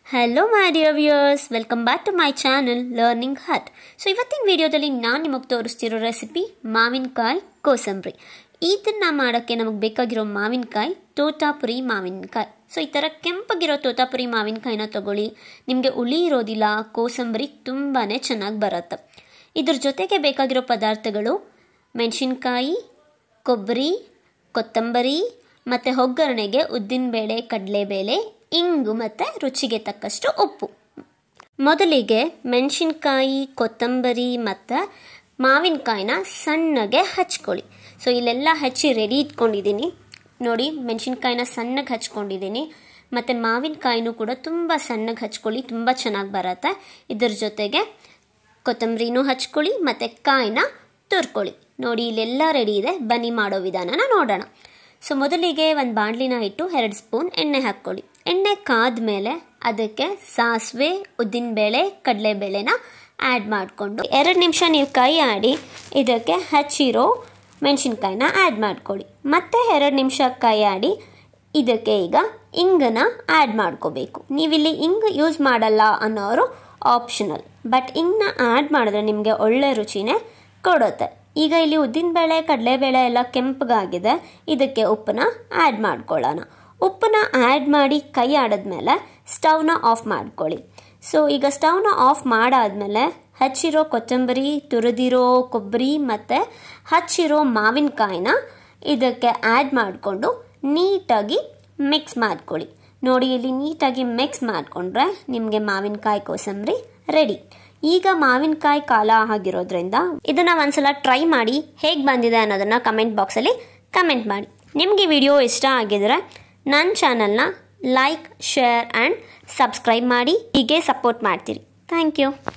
hello my dear viewers welcome back to my channel learning hut so ಇವತ್ತಿನ ವಿಡಿಯೋದಲ್ಲಿ ನಾನು ನಿಮಗೆ ತೋರಿಸ್ತಿರೋ ರೆಸಿಪಿ ಮಾವಿನಕಾಯಿ ಕೋಸಂಬರಿ ಇದನ್ನು ಮಾಡೋಕ್ಕೆ ನಮಗೆ ಬೇಕಾಗಿರೋ ಮಾವಿನಕಾಯಿ ತೋತಾಪುರಿ ಮಾವಿನಕಾಯಿ ಸೊ ಈ ಥರ ಕೆಂಪಗಿರೋ ತೋತಾಪುರಿ ಮಾವಿನಕಾಯಿನ ತಗೊಳ್ಳಿ ನಿಮಗೆ ಹುಳಿ ಇರೋದಿಲ್ಲ ಕೋಸಂಬರಿ ತುಂಬಾ ಚೆನ್ನಾಗಿ ಬರುತ್ತೆ ಇದ್ರ ಜೊತೆಗೆ ಬೇಕಾಗಿರೋ ಪದಾರ್ಥಗಳು ಮೆಣಸಿನ್ಕಾಯಿ ಕೊಬ್ಬರಿ ಕೊತ್ತಂಬರಿ ಮತ್ತು ಒಗ್ಗರಣೆಗೆ ಉದ್ದಿನಬೇಳೆ ಕಡಲೆಬೇಳೆ ಇಂಗು ಮತ್ತು ರುಚಿಗೆ ತಕ್ಕಷ್ಟು ಉಪ್ಪು ಮೊದಲಿಗೆ ಮೆಣಸಿನ್ಕಾಯಿ ಕೊತ್ತಂಬರಿ ಮತ್ತು ಮಾವಿನಕಾಯಿನ ಸಣ್ಣಗೆ ಹಚ್ಕೊಳ್ಳಿ ಸೊ ಇಲ್ಲೆಲ್ಲ ಹಚ್ಚಿ ರೆಡಿ ಇಟ್ಕೊಂಡಿದ್ದೀನಿ ನೋಡಿ ಮೆಣಸಿನ್ಕಾಯಿನ ಸಣ್ಣಗೆ ಹಚ್ಕೊಂಡಿದ್ದೀನಿ ಮತ್ತು ಮಾವಿನಕಾಯಿನೂ ಕೂಡ ತುಂಬ ಸಣ್ಣಗೆ ಹಚ್ಕೊಳ್ಳಿ ತುಂಬ ಚೆನ್ನಾಗಿ ಬರುತ್ತೆ ಇದ್ರ ಜೊತೆಗೆ ಕೊತ್ತಂಬರಿನೂ ಹಚ್ಕೊಳ್ಳಿ ಮತ್ತು ಕಾಯಿನ ತುರ್ಕೊಳ್ಳಿ ನೋಡಿ ಇಲ್ಲೆಲ್ಲ ರೆಡಿ ಇದೆ ಬನ್ನಿ ಮಾಡೋ ವಿಧಾನನ ನೋಡೋಣ ಸೊ ಮೊದಲಿಗೆ ಒಂದು ಬಾಣಲಿನ ಇಟ್ಟು ಎರಡು ಸ್ಪೂನ್ ಎಣ್ಣೆ ಹಾಕ್ಕೊಳ್ಳಿ ಎಣ್ಣೆ ಕಾದ ಮೇಲೆ ಅದಕ್ಕೆ ಸಾಸಿವೆ ಉದ್ದಿನಬೇಳೆ ಕಡಲೆಬೇಳೆನ ಆ್ಯಡ್ ಮಾಡಿಕೊಂಡು ಎರಡು ನಿಮಿಷ ನೀವು ಕೈ ಆಡಿ ಇದಕ್ಕೆ ಹಚ್ಚಿರೋ ಮೆಣಸಿನ್ಕಾಯಿನ ಆ್ಯಡ್ ಮಾಡ್ಕೊಳ್ಳಿ ಮತ್ತೆ ಎರಡು ನಿಮಿಷ ಕೈ ಆಡಿ ಇದಕ್ಕೆ ಈಗ ಇಂಗನ್ನ ಆ್ಯಡ್ ಮಾಡ್ಕೋಬೇಕು ನೀವಿಲ್ಲಿ ಇಂಗ್ ಯೂಸ್ ಮಾಡಲ್ಲ ಅನ್ನೋರು ಆಪ್ಷನಲ್ ಬಟ್ ಇಂಗನ್ನ ಆ್ಯಡ್ ಮಾಡಿದ್ರೆ ನಿಮಗೆ ಒಳ್ಳೆ ರುಚಿನೇ ಕೊಡುತ್ತೆ ಈಗ ಇಲ್ಲಿ ಉದ್ದಿನಬೇಳೆ ಕಡಲೆಬೇಳೆ ಎಲ್ಲ ಕೆಂಪಗಾಗಿದೆ ಇದಕ್ಕೆ ಉಪ್ಪನ್ನ ಆ್ಯಡ್ ಮಾಡ್ಕೊಳ್ಳೋಣ ಉಪ್ಪನ್ನ ಆ್ಯಡ್ ಮಾಡಿ ಕೈ ಆಡಿದ್ಮೇಲೆ ಸ್ಟವ್ನ ಆಫ್ ಮಾಡ್ಕೊಳ್ಳಿ ಸೊ ಈಗ ಸ್ಟವ್ನ ಆಫ್ ಮಾಡಾದ್ಮೇಲೆ ಹಚ್ಚಿರೋ ಕೊತ್ತಂಬರಿ ತುರಿದಿರೋ ಕೊಬ್ಬರಿ ಮತ್ತು ಹಚ್ಚಿರೋ ಮಾವಿನಕಾಯಿನ ಇದಕ್ಕೆ ಆ್ಯಡ್ ಮಾಡಿಕೊಂಡು ನೀಟಾಗಿ ಮಿಕ್ಸ್ ಮಾಡ್ಕೊಳ್ಳಿ ನೋಡಿ ಇಲ್ಲಿ ನೀಟಾಗಿ ಮಿಕ್ಸ್ ಮಾಡಿಕೊಂಡ್ರೆ ನಿಮಗೆ ಮಾವಿನಕಾಯಿ ಕೋಸಂಬರಿ ರೆಡಿ ಈಗ ಮಾವಿನಕಾಯಿ ಕಾಲ ಆಗಿರೋದ್ರಿಂದ ಇದನ್ನ ಒಂದ್ಸಲ ಟ್ರೈ ಮಾಡಿ ಹೇಗೆ ಬಂದಿದೆ ಅನ್ನೋದನ್ನ ಕಮೆಂಟ್ ಬಾಕ್ಸಲ್ಲಿ ಕಮೆಂಟ್ ಮಾಡಿ ನಿಮಗೆ ವಿಡಿಯೋ ಇಷ್ಟ ಆಗಿದ್ರೆ ನನ್ನ ಚಾನಲ್ನ ಲೈಕ್ ಶೇರ್ ಆ್ಯಂಡ್ ಸಬ್ಸ್ಕ್ರೈಬ್ ಮಾಡಿ ಹೀಗೆ ಸಪೋರ್ಟ್ ಮಾಡ್ತೀರಿ ಥ್ಯಾಂಕ್ ಯು